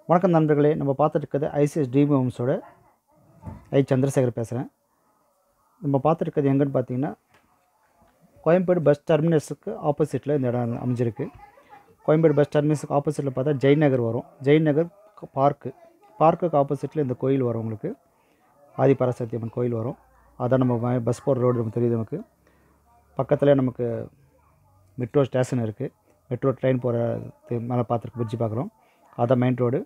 வணக்கம் நண்பர்களே நம்ம பார்த்துட்டு இருக்கிறது ஐசிஎஸ் ட்ரீம் ஹோம்ஸோட ஐ சந்திரசேகர் பேசுகிறேன் நம்ம பார்த்துட்டு இருக்கிறது எங்கன்னு பார்த்தீங்கன்னா கோயம்பேடு பஸ் டெர்மினஸுக்கு ஆப்போசிட்டில் இந்த இடம் அமைஞ்சிருக்கு கோயம்பேடு பஸ் டெர்மினஸுக்கு ஆப்போசிட்டில் பார்த்தா ஜெயின் நகர் வரும் ஜெயின் நகர் பார்க்கு பார்க்குக்கு ஆப்போசிட்டில் இந்த கோயில் வரும் உங்களுக்கு ஆதிபராசக்தி அம்மன் கோயில் வரும் அதான் நம்ம வ- பஸ் போகிற ரோடு நமக்கு தெரியுது நமக்கு பக்கத்தில் நமக்கு மெட்ரோ ஸ்டேஷன் இருக்குது மெட்ரோ ட்ரெயின் போகிற மேலே பார்த்துருக்கு பிரிட்ஜ் பார்க்குறோம் அதான் மெயின் ரோடு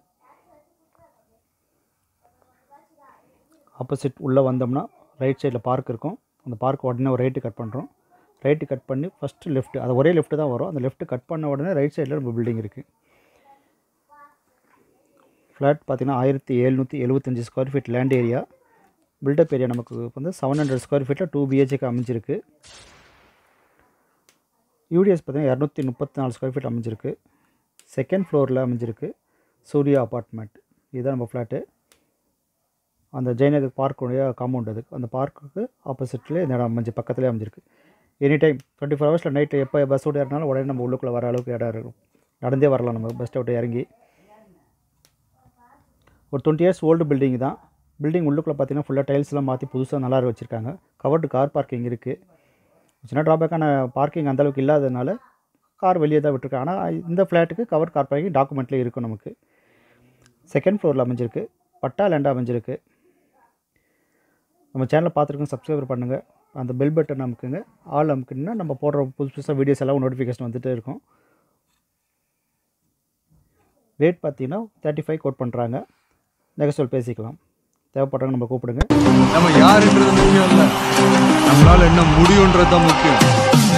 ஆப்போசிட் உள்ளே வந்தோம்னா ரைட் சைடில் பார்க் இருக்கும் அந்த பார்க் உடனே ஒரு ரைட்டு கட் பண்ணுறோம் ரைட்டு கட் பண்ணி ஃபஸ்ட்டு லெஃப்ட்டு அது ஒரே லெஃப்ட்டு தான் வரும் அந்த லெஃப்ட்டு கட் பண்ண உடனே ரைட் சைடில் நம்ம பில்டிங் இருக்குது ஃப்ளாட் பார்த்தீங்கன்னா ஆயிரத்தி எழுநூற்றி எழுபத்தஞ்சி square feet land area built up area நமக்கு வந்து செவன் ஹண்ட்ரட் ஸ்கொயர் ஃபீட்டில் டூ பிஹெச்க்கு அமைஞ்சிருக்கு யூடிஎஸ் பார்த்தீங்கன்னா இரநூத்தி முப்பத்தி நாலு ஸ்கொயர் ஃபீட் அமைஞ்சிருக்கு செகண்ட் ஃப்ளோரில் அமைஞ்சிருக்கு சூர்யா அப்பார்ட்மெண்ட் இதுதான் நம்ம ஃப்ளாட்டு அந்த ஜெயநகர் பார்க்குடைய காம்பவுண்ட் அது அந்த பார்க்குக்கு ஆப்போசிட்லேயே இந்த இடம் அமைஞ்சு பக்கத்துலேயே அமைஞ்சிருக்கு எனி டைம் டுவெண்ட்டி ஃபோர் ஹவர்ஸில் நைட்டு எப்போ பஸ் விட்டு ஏறினாலும் உடனே நம்ம உள்ளுக்குள்ளே வர அளவுக்கு இடம் இருக்கும் நடந்தே வரலாம் நம்ம பஸ் ஸ்டாப் இறங்கி ஒரு டுவெண்ட்டி இயர்ஸ் ஓல்டு பில்டிங் தான் பில்டிங் உள்ளுக்குள்ளே பார்த்தீங்கன்னா ஃபுல்லாக டைல்ஸ்லாம் மாற்றி புதுசாக நல்லா வச்சுருக்காங்க கவர்டு கார் பார்க்கிங் இருக்குது சின்ன ட்ராபேக்கான பார்க்கிங் அந்தளவுக்கு இல்லாததுனால கார் வெளியே தான் விட்டுருக்காங்க ஆனால் இந்த ஃப்ளாட்டுக்கு கவர் கார் பார்க்கிங் டாக்குமெண்ட்லேயே இருக்கும் நமக்கு செகண்ட் ஃப்ளோரில் அமைஞ்சிருக்கு பட்டா லேண்டாக அமைஞ்சிருக்கு நம்ம சேனலை பார்த்துருக்கோம் சப்ஸ்கிரைபர் பண்ணுங்கள் அந்த பெல் பட்டன் நமக்குங்க ஆல் அமுக்குன்னா நம்ம போடுற புதுசு புதுசாக வீடியோஸ் எல்லாம் நோட்டிஃபிகேஷன் வந்துகிட்டே இருக்கும் ரேட் பார்த்தீங்கன்னா தேர்ட்டி ஃபைவ் கோட் பண்ணுறாங்க நெகஸ்டல் பேசிக்கலாம் தேவைப்படுறவங்க நம்ம கூப்பிடுங்க நம்ம யாருன்றது முக்கியம் இல்ல நம்மளால என்ன முடியுன்றது தான் முக்கியம்